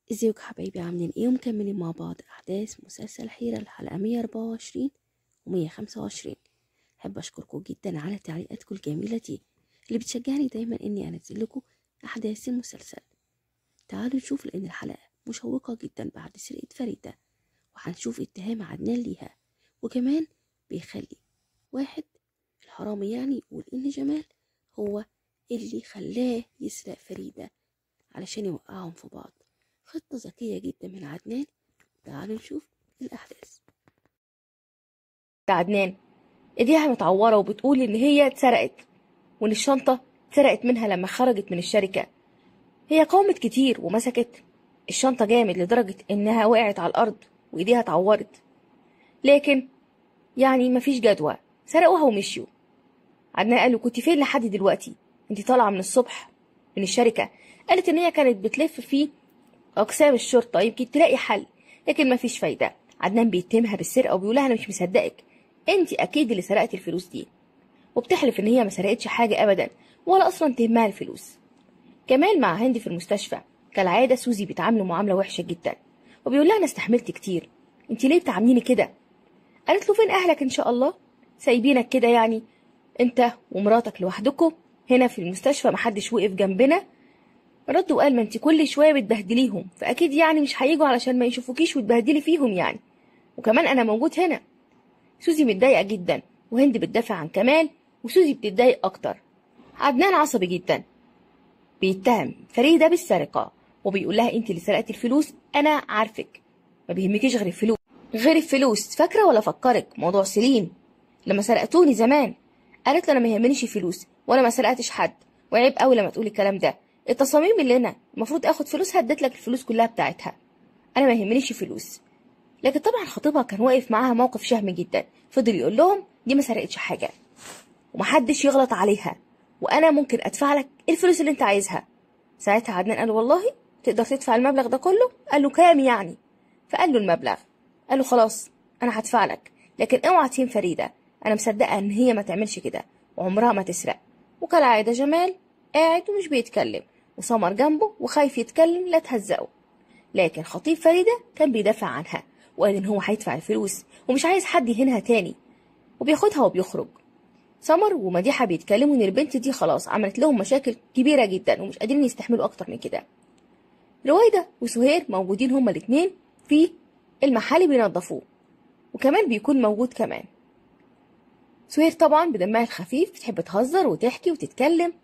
ازيكم حبايبي عاملين ايه ومكملين مع بعض احداث مسلسل حيرة الحلقة 124 و 125 احب اشكركم جدا على تعليقاتكم الجميلة دي اللي بتشجعني دايما اني انزل لكم احداث المسلسل تعالوا نشوف لان الحلقة مشوقة جدا بعد سرقة فريدة وهنشوف اتهام عدنان ليها وكمان بيخلي واحد الحرامي يعني يقول ان جمال هو اللي خلاه يسرق فريدة علشان يوقعهم في بعض خطة ذكية جدا من عدنان تعالوا نشوف الأحداث ده عدنان ايديها متعورة وبتقول ان هي اتسرقت وان الشنطة اتسرقت منها لما خرجت من الشركة هي قاومت كتير ومسكت الشنطة جامد لدرجة انها وقعت على الارض وايديها اتعورت لكن يعني مفيش جدوى سرقوها ومشيوا عدنان قال له كنت فين لحد دلوقتي انت طالعة من الصبح من الشركة قالت ان هي كانت بتلف في اقسام الشرطة يمكن تلاقي حل لكن مفيش فايدة عدنان بيتهمها بالسرقة وبيقول لها انا مش مصدقك انت اكيد اللي سرقتي الفلوس دي وبتحلف ان هي ما سرقتش حاجة ابدا ولا اصلا تهمها الفلوس كمال مع هندي في المستشفى كالعادة سوزي بيتعاملوا معاملة وحشة جدا وبيقول لها انا استحملت كتير انت ليه بتعامليني كده قالت له فين اهلك ان شاء الله سايبينك كده يعني انت ومراتك لوحدكم هنا في المستشفى محدش وقف جنبنا رد وقال ما انت كل شويه بتبهدليهم فاكيد يعني مش هيجوا علشان ما يشوفوكيش وتبهدلي فيهم يعني وكمان انا موجود هنا سوزي متضايقه جدا وهند بتدافع عن كمال وسوزي بتتضايق اكتر عدنان عصبي جدا بيتهم فريده بالسرقه وبيقول لها انت اللي سرقتي الفلوس انا عارفك ما بيهمكيش غير الفلوس غير الفلوس فاكره ولا فكرك موضوع سليم لما سرقتوني زمان قالت له انا ما يهمنيش الفلوس وانا ما سرقتش حد وعيب قوي لما تقولي الكلام ده التصاميم اللي انا المفروض اخد فلوسها اديت لك الفلوس كلها بتاعتها انا ما يهمنيش فلوس لكن طبعا خطيبها كان واقف معاها موقف شهم جدا فضل يقول لهم دي ما سرقتش حاجه ومحدش يغلط عليها وانا ممكن ادفع لك الفلوس اللي انت عايزها ساعتها عدنان قال والله تقدر تدفع المبلغ ده كله قال له كام يعني فقال له المبلغ قال له خلاص انا هدفع لك لكن اوعى تهين فريده انا مصدقه ان هي ما تعملش كده وعمرها ما تسرق وكالعاده جمال قاعد ومش بيتكلم وسمر جنبه وخايف يتكلم لا تهزقه لكن خطيب فريدة كان بيدافع عنها وقال إن هو هيدفع الفلوس ومش عايز حد يهينها تاني وبياخدها وبيخرج سمر ومديحة بيتكلموا إن البنت دي خلاص عملت لهم مشاكل كبيرة جدا ومش قادرين يستحملوا أكتر من كده رويدة وسهير موجودين هما الاتنين في المحل بينظفوه وكمان بيكون موجود كمان سهير طبعا بدمها الخفيف بتحب تهزر وتحكي وتتكلم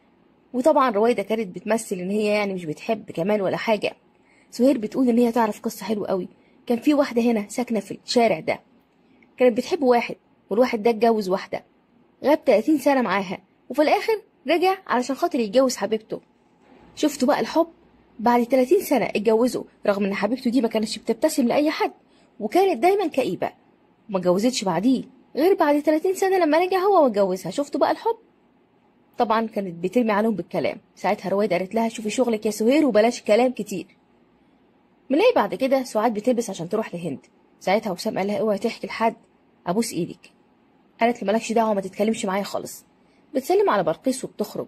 وطبعا رويدة كانت بتمثل ان هي يعني مش بتحب كمال ولا حاجة سهير بتقول ان هي تعرف قصة حلوة قوي كان في واحدة هنا ساكنة في الشارع ده كانت بتحب واحد والواحد ده اتجوز واحدة غاب 30 سنة معاها وفي الآخر رجع علشان خاطر يتجوز حبيبته شفتوا بقى الحب بعد 30 سنة اتجوزوا رغم ان حبيبته دي ما كانتش بتبتسم لأي حد وكانت دايما كئيبة وما اتجوزتش بعديه غير بعد 30 سنة لما رجع هو واتجوزها شفتوا بقى الحب طبعا كانت بترمي عليهم بالكلام ساعتها رويد قالت لها شوفي شغلك يا سهير وبلاش كلام كتير بنلاقي بعد كده سعاد بتلبس عشان تروح لهند ساعتها وسام قال لها اوعي تحكي لحد ابوس ايدك قالت له مالكش دعوه ما تتكلمش معايا خالص بتسلم على بلقيس وبتخرج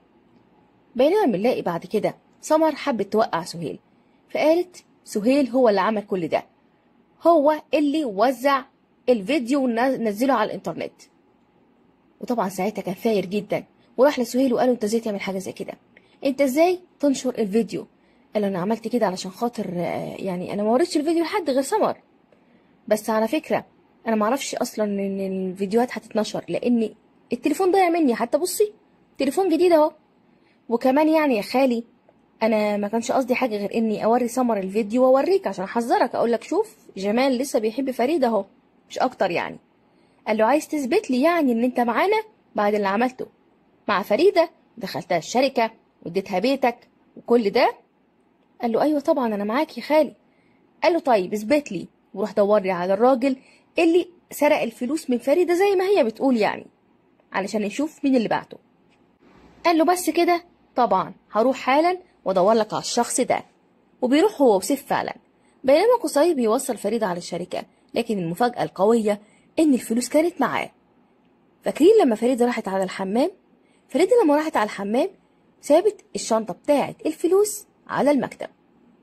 بينما بنلاقي بعد كده سمر حبت توقع سهيل فقالت سهيل هو اللي عمل كل ده هو اللي وزع الفيديو ونزله على الانترنت وطبعا ساعتها كان ثاير جدا وراح لسهيل وقال له انت ازاي تعمل حاجه زي كده انت ازاي تنشر الفيديو قال له انا عملت كده علشان خاطر يعني انا ما وريتش الفيديو لحد غير سمر بس على فكره انا ما اعرفش اصلا ان الفيديوهات هتتنشر لان التليفون ضايع مني حتى بصي تليفون جديد اهو وكمان يعني يا خالي انا ما كانش قصدي حاجه غير اني اوري سمر الفيديو واوريك عشان احذرك اقول لك شوف جمال لسه بيحب فريده اهو مش اكتر يعني قال له عايز تثبت لي يعني ان انت معانا بعد اللي عملته مع فريدة دخلتها الشركة واديتها بيتك وكل ده قال له أيوة طبعا أنا معاك يا خالي قال له طيب اثبت لي وروح دور لي على الراجل اللي سرق الفلوس من فريدة زي ما هي بتقول يعني علشان نشوف مين اللي بعته قال له بس كده طبعا هروح حالا وادور لك على الشخص ده وبيروح هو وسيف فعلا بينما قصي بيوصل فريدة على الشركة لكن المفاجأة القوية إن الفلوس كانت معاه فاكرين لما فريدة راحت على الحمام فريدة لما راحت على الحمام سابت الشنطة بتاعت الفلوس على المكتب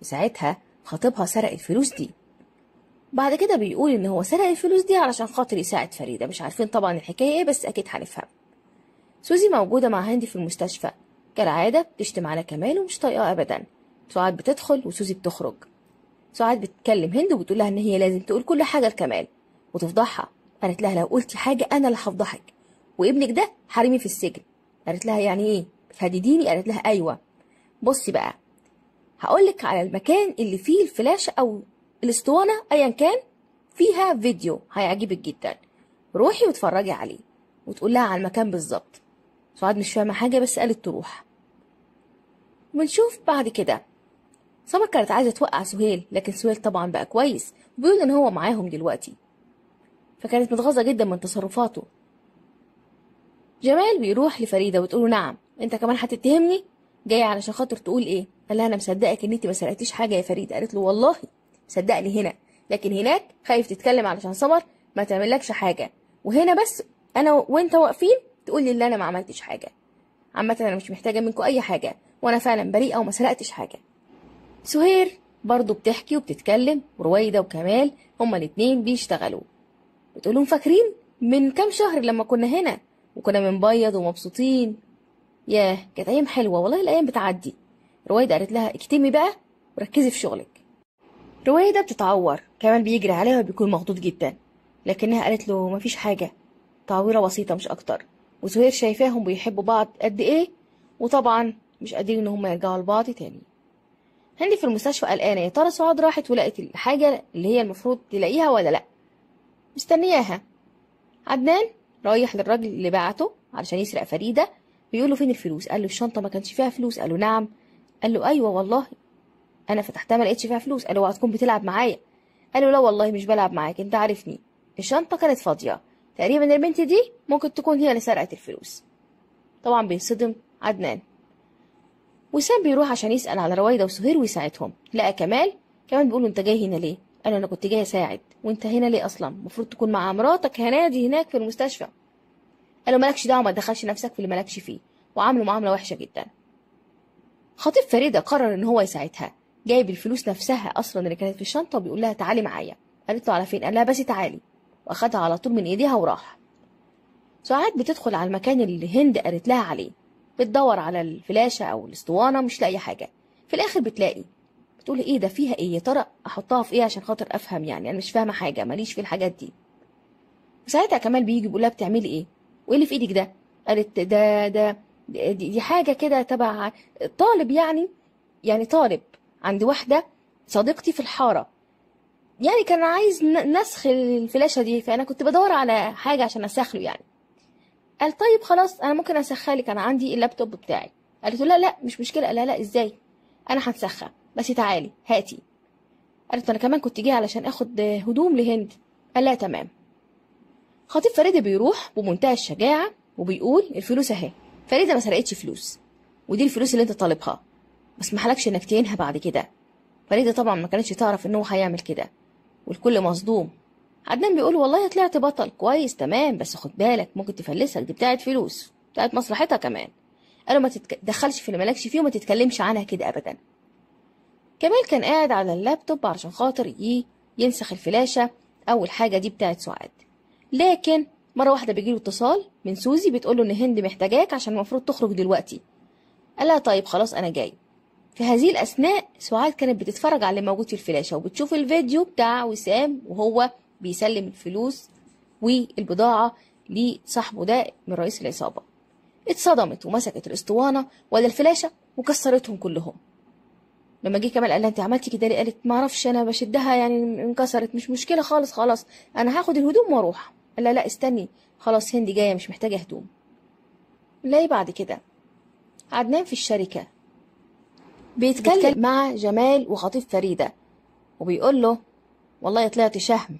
وساعتها خطيبها سرق الفلوس دي بعد كده بيقول ان هو سرق الفلوس دي علشان خاطر يساعد فريده مش عارفين طبعا الحكايه ايه بس اكيد هنفهم سوزي موجوده مع هندي في المستشفى كالعاده بتشتم على كمال ومش طايقاه ابدا سعاد بتدخل وسوزي بتخرج سعاد بتكلم هند وبتقول لها ان هي لازم تقول كل حاجه لكمال وتفضحها قالت لها لو قلتي حاجه انا اللي هفضحك وابنك ده حريمي في السجن قالت لها يعني ايه بتهدديني قالت لها ايوه بصي بقى هقولك على المكان اللي فيه الفلاشة أو الاسطوانة أيا كان فيها فيديو هيعجبك جدا روحي واتفرجي عليه وتقول لها على المكان بالظبط سعاد مش فاهمة حاجة بس قالت تروح ونشوف بعد كده سمر كانت عايزة توقع سهيل لكن سهيل طبعا بقى كويس وبيقول إن هو معاهم دلوقتي فكانت متغاظة جدا من تصرفاته جمال بيروح لفريدة وتقوله نعم انت كمان هتتهمني جاي علشان خاطر تقول ايه قال لها انا مصدقك ان انت ما سرقتيش حاجه يا فريد قالت له والله صدقني هنا لكن هناك خايف تتكلم علشان سمر ما تعملكش حاجه وهنا بس انا وانت واقفين تقول لي ان انا ما عملتش حاجه عامه انا مش محتاجه منكم اي حاجه وانا فعلا بريئه وما سرقتش حاجه سهير برضه بتحكي وبتتكلم ورويده وكمال هما الاتنين بيشتغلوا بتقول لهم فاكرين من كام شهر لما كنا هنا وكنا بنبيض ومبسوطين ياه كانت ايام حلوه والله الايام بتعدي رويده قالت لها اكتمي بقى وركزي في شغلك رويده بتتعور كمال بيجري عليها وبيكون مخضوض جدا لكنها قالت له مفيش حاجه تعويره بسيطه مش اكتر وزهير شايفاهم بيحبوا بعض قد ايه وطبعا مش قادرين ان هم يرجعوا لبعض تاني هندي في المستشفى قلقانه يا ترى سعاد راحت ولقت الحاجه اللي هي المفروض تلاقيها ولا لا مستنياها عدنان رايح للراجل اللي بعته علشان يسرق فريده بيقول له فين الفلوس قال له الشنطه ما كانش فيها فلوس قال له نعم قال له ايوه والله انا فتحتها ما لقيتش فيها فلوس قال له اوعى تكون بتلعب معايا قال له لا والله مش بلعب معاك انت عارفني الشنطه كانت فاضيه تقريبا البنت دي ممكن تكون هي اللي سرقت الفلوس طبعا بيصدم عدنان وسام بيروح عشان يسأل على رويدة وسهير ويساعدهم لقى كمال كمان بيقول له انت جاي هنا ليه قال له انا كنت جاي اساعد وانت هنا ليه اصلا المفروض تكون مع مراتك هنادي هناك في المستشفى قال له مالكش دعوه ما تدخلش نفسك في اللي مالكش فيه وعامله معامله وحشه جدا خطيب فريده قرر ان هو يساعدها جايب الفلوس نفسها اصلا اللي كانت في الشنطه وبيقول لها تعالي معايا قالت له على فين قال لها بس تعالي واخدها على طول من ايديها وراح سعاد بتدخل على المكان اللي هند قالت لها عليه بتدور على الفلاشه او الاسطوانه مش لاقيه حاجه في الاخر بتلاقي بتقول ايه ده فيها ايه يا ترى احطها في ايه عشان خاطر افهم يعني انا مش فاهمه حاجه ماليش في الحاجات دي وساعتها كمال بيجي بيقول لها بتعملي ايه وايه اللي في ايدك ده قالت ده ده دي, دي حاجه كده تبع طالب يعني يعني طالب عند واحده صديقتي في الحاره يعني كان عايز نسخ الفلاشه دي فانا كنت بدور على حاجه عشان اسخ له يعني قال طيب خلاص انا ممكن اسخها لك انا عندي اللابتوب بتاعي قالت له لا لا مش مشكله قال لا لا ازاي انا هنسخها بس تعالي هاتي قالت انا كمان كنت جاي علشان اخد هدوم لهند قال لا تمام خطيب فريدة بيروح بمنتهى الشجاعة وبيقول الفلوس اهي فريدة ما سرقتش فلوس ودي الفلوس اللي انت طالبها بس محلكش انك تهينها بعد كده فريدة طبعا ما كانتش تعرف ان هو هيعمل كده والكل مصدوم عدنان بيقول والله طلعت بطل كويس تمام بس خد بالك ممكن تفلسك دي بتاعت فلوس بتاعت مصلحتها كمان قالوا ما تتدخلش في اللي مالكش فيه وما تتكلمش عنها كده ابدا كمال كان قاعد على اللابتوب علشان خاطر ينسخ الفلاشة أول حاجة دي بتاعت سعاد لكن مرة واحدة بيجيله اتصال من سوزي بتقوله إن هند محتاجاك عشان المفروض تخرج دلوقتي قال لها طيب خلاص أنا جاي في هذه الأثناء سعاد كانت بتتفرج على اللي موجود في الفلاشة وبتشوف الفيديو بتاع وسام وهو بيسلم الفلوس والبضاعة لصاحبه ده من رئيس العصابة اتصدمت ومسكت الاسطوانة ولا الفلاشة وكسرتهم كلهم لما جه كمال قال لها انت عملتي كده ليه قالت ما اعرفش انا بشدها يعني انكسرت مش مشكله خالص خلاص انا هاخد الهدوم واروح قال لا لا استني خلاص هندي جايه مش محتاجه هدوم نلاقي بعد كده عدنان في الشركه بيتكلم, بيتكلم مع جمال وخطيب فريده وبيقول له والله طلعت شهم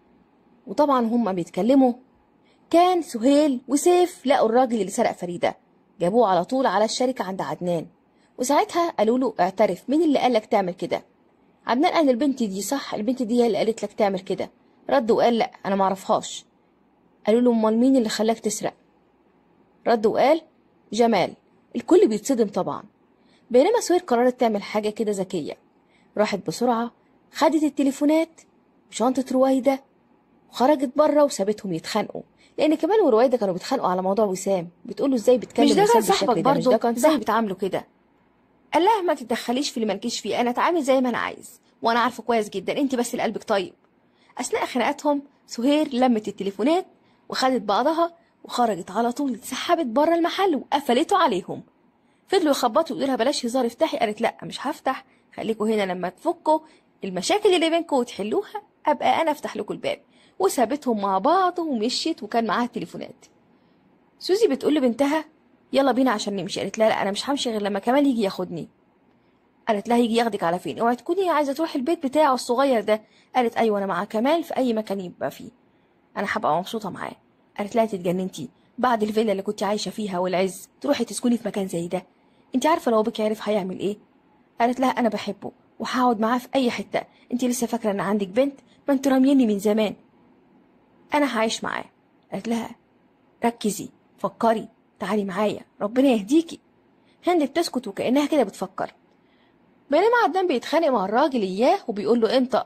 وطبعا هما بيتكلموا كان سهيل وسيف لقوا الراجل اللي سرق فريده جابوه على طول على الشركه عند عدنان وساعتها قالوا له اعترف مين اللي قالك تعمل كده عدنان قال البنت دي صح البنت دي هي اللي قالت لك تعمل كده رد وقال لا انا معرفهاش قالوا له امال مين اللي خلاك تسرق رد وقال جمال الكل بيتصدم طبعا بينما سهير قررت تعمل حاجة كده ذكية راحت بسرعة خدت التليفونات وشنطة رويدة وخرجت بره وسابتهم يتخانقوا لان كمان ورويدة كانوا بيتخانقوا على موضوع وسام بتقول له ازاي بتكلم مش ده وسام كان بالشكل صاحبك ده مش برضه؟ ده كان ازاي صاحبي بتعامله كده قال لها ما تتدخليش في اللي مالكيش فيه انا اتعامل زي ما انا عايز وانا عارفه كويس جدا انت بس اللي قلبك طيب اثناء خناقاتهم سهير لمت التليفونات وخدت بعضها وخرجت على طول اتسحبت بره المحل وقفلته عليهم فضلوا يخبطوا ويقولوا لها بلاش هزار افتحي قالت لا مش هفتح خليكوا هنا لما تفكوا المشاكل اللي بينكم وتحلوها ابقى انا افتح لكم الباب وسابتهم مع بعض ومشيت وكان معاها التليفونات سوزي بتقول لبنتها يلا بينا عشان نمشي قالت لها لا انا مش همشي غير لما كمال يجي ياخدني قالت لها يجي ياخدك على فين اوعي تكوني عايزه تروحي البيت بتاعه الصغير ده قالت ايوه انا مع كمال في اي مكان يبقى فيه انا هبقى مبسوطه معاه قالت لها تتجننتي بعد الفيلا اللي كنت عايشه فيها والعز تروحي تسكني في مكان زي ده انت عارفه لو ابوك عرف هيعمل ايه قالت لها انا بحبه وهقعد معاه في اي حته انت لسه فاكره ان عندك بنت ما انت راميني من زمان انا هعيش معاه قالت لها ركزي فكري تعالي معايا ربنا يهديكي هند بتسكت وكأنها كده بتفكر بينما عدنان بيتخانق مع الراجل اياه وبيقول له انت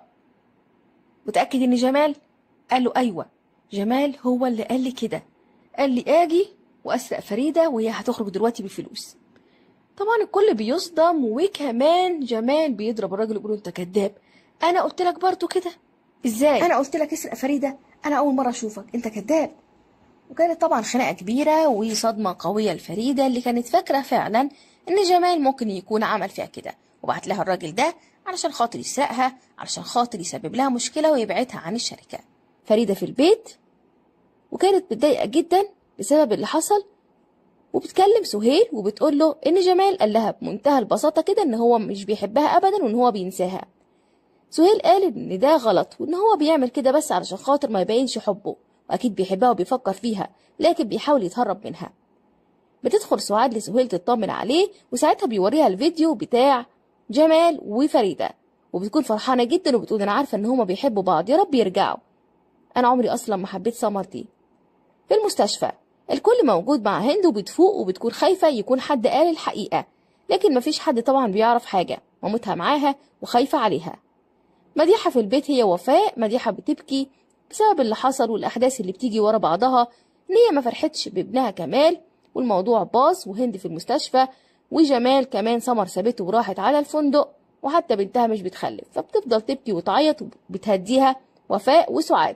متأكد ان جمال قال له ايوه جمال هو اللي قال لي كده قال لي اجي واسرق فريده وهي هتخرج دلوقتي بالفلوس طبعا الكل بيصدم وكمان جمال بيضرب الراجل ويقول له انت كذاب انا قلت لك برضه كده ازاي انا قلت لك اسرق فريده انا اول مره اشوفك انت كذاب وكانت طبعا خناقه كبيره وصدمه قويه لفريده اللي كانت فاكره فعلا ان جمال ممكن يكون عمل فيها كده وبعت لها الراجل ده علشان خاطر يسرقها علشان خاطر يسبب لها مشكله ويبعدها عن الشركه فريده في البيت وكانت متضايقه جدا بسبب اللي حصل وبتكلم سهيل وبتقول له ان جمال قال لها بمنتهى البساطه كده ان هو مش بيحبها ابدا وان هو بينساها سهيل قال ان ده غلط وان هو بيعمل كده بس علشان خاطر ما يبينش حبه واكيد بيحبها وبيفكر فيها لكن بيحاول يتهرب منها بتدخل سعاد لسهيل تطمن عليه وساعتها بيوريها الفيديو بتاع جمال وفريده وبتكون فرحانه جدا وبتقول انا عارفه ان هما بيحبوا بعض يا رب يرجعوا انا عمري اصلا ما حبيت سمر دي في المستشفى الكل موجود مع هند وبتفوق وبتكون خايفة يكون حد قال الحقيقة لكن مفيش حد طبعا بيعرف حاجة مامتها معاها وخايفة عليها مديحة في البيت هي وفاء مديحة بتبكي بسبب اللي حصل والأحداث اللي بتيجي ورا بعضها إن هي ما فرحتش بابنها كمال والموضوع باظ وهند في المستشفى وجمال كمان سمر سابته وراحت على الفندق وحتى بنتها مش بتخلف فبتفضل تبكي وتعيط وبتهديها وفاء وسعاد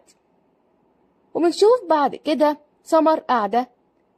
وبنشوف بعد كده سمر قاعدة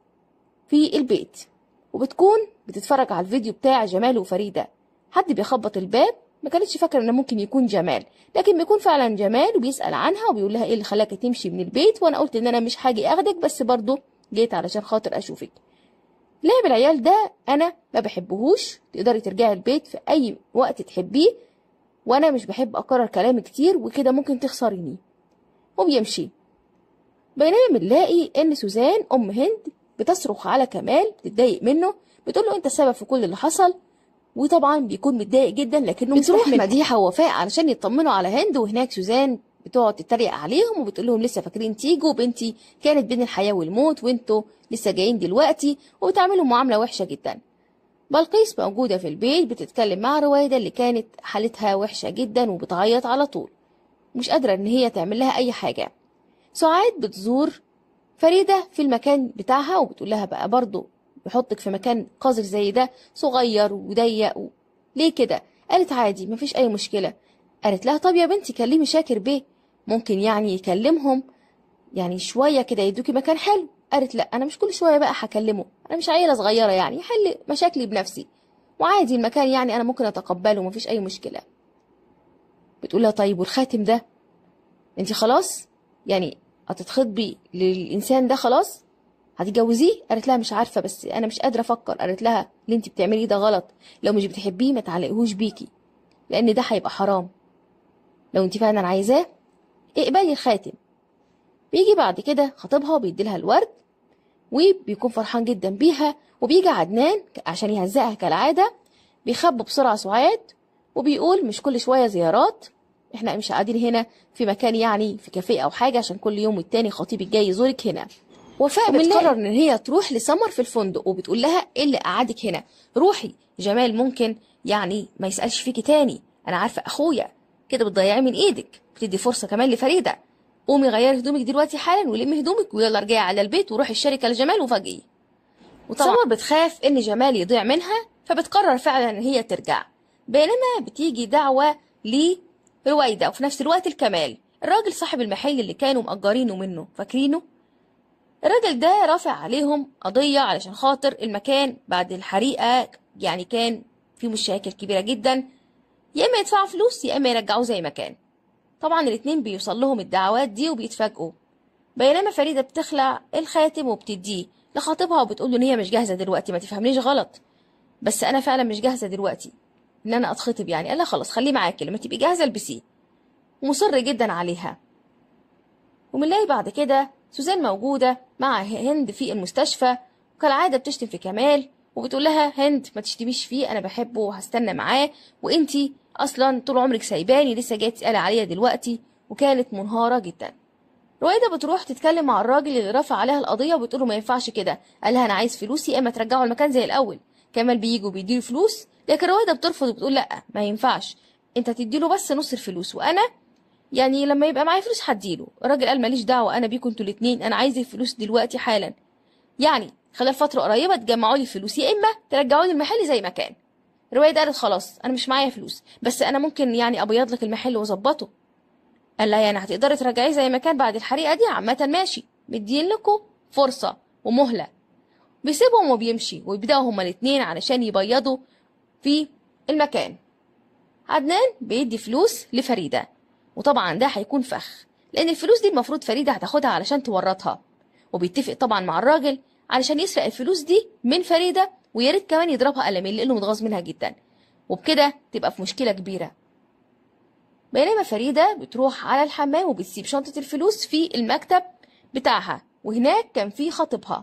في البيت وبتكون بتتفرج على الفيديو بتاع جمال وفريدة حد بيخبط الباب ما كانتش فاكرة انه ممكن يكون جمال لكن بيكون فعلا جمال وبيسأل عنها وبيقول لها ايه اللي خلاك تمشي من البيت وانا قلت ان انا مش هاجي اخدك بس برضه جيت علشان خاطر اشوفك لعب العيال ده انا ما بحبهوش تقدري ترجعي البيت في اي وقت تحبيه وانا مش بحب اكرر كلامي كتير وكده ممكن تخسريني وبيمشي بينما بنلاقي ان سوزان ام هند بتصرخ على كمال بتتضايق منه بتقول له انت السبب في كل اللي حصل وطبعا بيكون متضايق جدا لكنه بتروح مستحمل. مديحه ووفاء علشان يطمنوا على هند وهناك سوزان بتقعد تتريق عليهم وبتقول لهم لسه فاكرين تيجوا بنتي كانت بين الحياه والموت وانتوا لسه جايين دلوقتي وبتعملهم معامله وحشه جدا بلقيس موجوده في البيت بتتكلم مع رويده اللي كانت حالتها وحشه جدا وبتعيط على طول مش قادره ان هي تعمل لها اي حاجه سعاد بتزور فريدة في المكان بتاعها وبتقول لها بقى برضو بحطك في مكان قذر زي ده صغير وضيق و... ليه كده قالت عادي مفيش أي مشكلة قالت لها طب يا بنتي كلمي شاكر بيه ممكن يعني يكلمهم يعني شوية كده يدوكي مكان حلو قالت لا أنا مش كل شوية بقى هكلمه أنا مش عيلة صغيرة يعني يحل مشاكلي بنفسي وعادي المكان يعني أنا ممكن أتقبله مفيش أي مشكلة بتقول لها طيب والخاتم ده انت خلاص يعني هتتخطبي للإنسان ده خلاص هتتجوزيه قالت لها مش عارفة بس أنا مش قادرة أفكر قالت لها اللي انت بتعمليه ده غلط لو مش بتحبيه ما تعلقهوش بيكي لأن ده هيبقى حرام لو انت فعلا عايزاه اقبلي الخاتم بيجي بعد كده خطيبها وبيديلها الورد وبيكون فرحان جدا بيها وبيجي عدنان عشان يهزقها كالعادة بيخبي بسرعة سعاد وبيقول مش كل شوية زيارات احنا مش قاعدين هنا في مكان يعني في كافيه او حاجة عشان كل يوم والتاني خطيبك جاي يزورك هنا وفاء وبنلاقي- بتقرر ان هي تروح لسمر في الفندق وبتقول لها ايه اللي قعدك هنا روحي جمال ممكن يعني ما يسألش فيكي تاني انا عارفه اخويا كده بتضيعيه من ايدك بتدي فرصه كمان لفريده قومي غيري هدومك دلوقتي حالا ولمي هدومك ويلا ارجعي على البيت وروحي الشركه لجمال وفاجئيه وطبعا سمر بتخاف ان جمال يضيع منها فبتقرر فعلا ان هي ترجع بينما بتيجي دعوه لرويده وفي نفس الوقت الكمال الراجل صاحب المحل اللي كانوا مأجرينه منه فاكرينه الراجل ده رافع عليهم قضية علشان خاطر المكان بعد الحريقة يعني كان فيه مشاكل كبيرة جدا يا إما يدفعوا فلوس يا إما يرجعوه زي ما كان طبعا الاتنين بيوصل لهم الدعوات دي وبيتفاجئوا بينما فريدة بتخلع الخاتم وبتديه لخطيبها وبتقول له ان هي مش جاهزة دلوقتي ما تفهمنيش غلط بس انا فعلا مش جاهزة دلوقتي ان انا اتخطب يعني قال لها خلاص خليه معاكي لما تبقي جاهزة البسيه ومصر جدا عليها وبنلاقي بعد كده سوزان موجودة مع هند في المستشفى وكالعادة بتشتم في كمال وبتقول لها هند ما تشتميش فيه انا بحبه وهستنى معاه وانتي اصلا طول عمرك سايباني لسه جايه تسالي عليا دلوقتي وكانت منهاره جدا رويده بتروح تتكلم مع الراجل اللي رفع عليها القضيه وبتقول له ما ينفعش كده قال لها انا عايز فلوسي اما ترجعوا المكان زي الاول كمال بيجي وبيديله فلوس لكن رويده بترفض وبتقول لا ما ينفعش انت تديله بس نص الفلوس وانا يعني لما يبقى معايا فلوس هديله الراجل قال ماليش دعوه انا بيكم انتوا الاتنين انا عايز الفلوس دلوقتي حالا يعني خلال فتره قريبه تجمعوا لي الفلوس يا اما ترجعوا لي المحل زي ما كان رواية قالت خلاص انا مش معايا فلوس بس انا ممكن يعني ابيض لك المحل واظبطه قال لها يعني هتقدري ترجعيه زي ما كان بعد الحريقه دي عامه ماشي مدين لكم فرصه ومهله بيسيبهم وبيمشي ويبداوا هما الاتنين علشان يبيضوا في المكان عدنان بيدي فلوس لفريده وطبعا ده هيكون فخ لان الفلوس دي المفروض فريده هتاخدها علشان تورطها وبيتفق طبعا مع الراجل علشان يسرق الفلوس دي من فريده ويا ريت كمان يضربها قلمين لانه متغاظ منها جدا وبكده تبقى في مشكله كبيره بينما فريده بتروح على الحمام وبتسيب شنطه الفلوس في المكتب بتاعها وهناك كان في خطيبها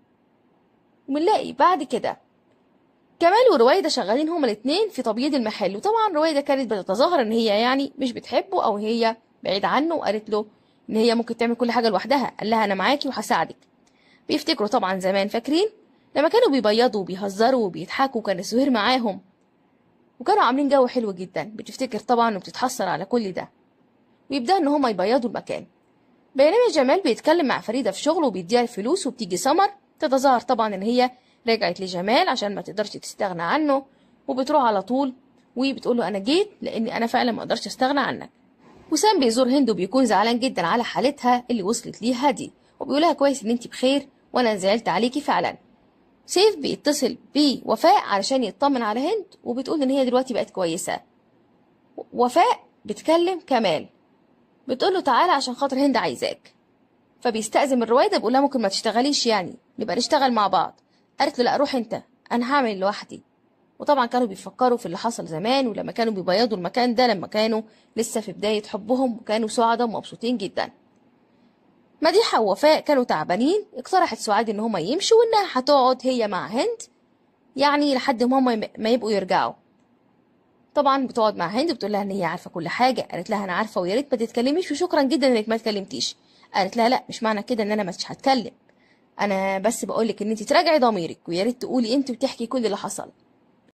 وبنلاقي بعد كده كمال ورويده شغالين هما الاتنين في تبييض المحل وطبعا رويده كانت بتتظاهر ان هي يعني مش بتحبه او هي بعيد عنه وقالت له ان هي ممكن تعمل كل حاجه لوحدها قال لها انا معاكي وهساعدك بيفتكروا طبعا زمان فاكرين لما كانوا بيبيضوا وبيهزروا وبيضحكوا كان السهير معاهم وكانوا عاملين جو حلو جدا بتفتكر طبعا وبتتحسر على كل ده ويبدأ ان هما يبيضوا المكان بينما جمال بيتكلم مع فريدة في شغله وبيديها الفلوس وبتيجي سمر تتظاهر طبعا ان هي رجعت لجمال عشان ما تقدرش تستغنى عنه وبتروح على طول وبتقول له انا جيت لاني انا فعلا ما اقدرش استغنى عنك وسام بيزور هند وبيكون زعلان جدا على حالتها اللي وصلت ليها دي وبيقولها كويس ان انت بخير وانا زعلت عليكي فعلا سيف بيتصل بوفاء علشان يطمن على هند وبتقول ان هي دلوقتي بقت كويسه وفاء بتكلم كمال بتقول له تعالى عشان خاطر هند عايزاك فبيستأذن من رويدة بيقول لها ممكن ما تشتغليش يعني نبقى نشتغل مع بعض قالت له لا روح انت انا هعمل لوحدي وطبعا كانوا بيفكروا في اللي حصل زمان ولما كانوا بيبيضوا المكان ده لما كانوا لسه في بداية حبهم وكانوا سعداء ومبسوطين جدا مديحة ووفاء كانوا تعبانين اقترحت سعاد ان هما يمشوا وانها هتقعد هي مع هند يعني لحد ما هما ما يبقوا يرجعوا طبعا بتقعد مع هند بتقول لها ان هي عارفه كل حاجه قالت لها انا عارفه ويا ريت ما تتكلميش وشكرا جدا انك ما اتكلمتيش قالت لها لا مش معنى كده ان انا مش هتكلم انا بس بقول لك ان انت تراجعي ضميرك ويا ريت تقولي انت وتحكي كل اللي حصل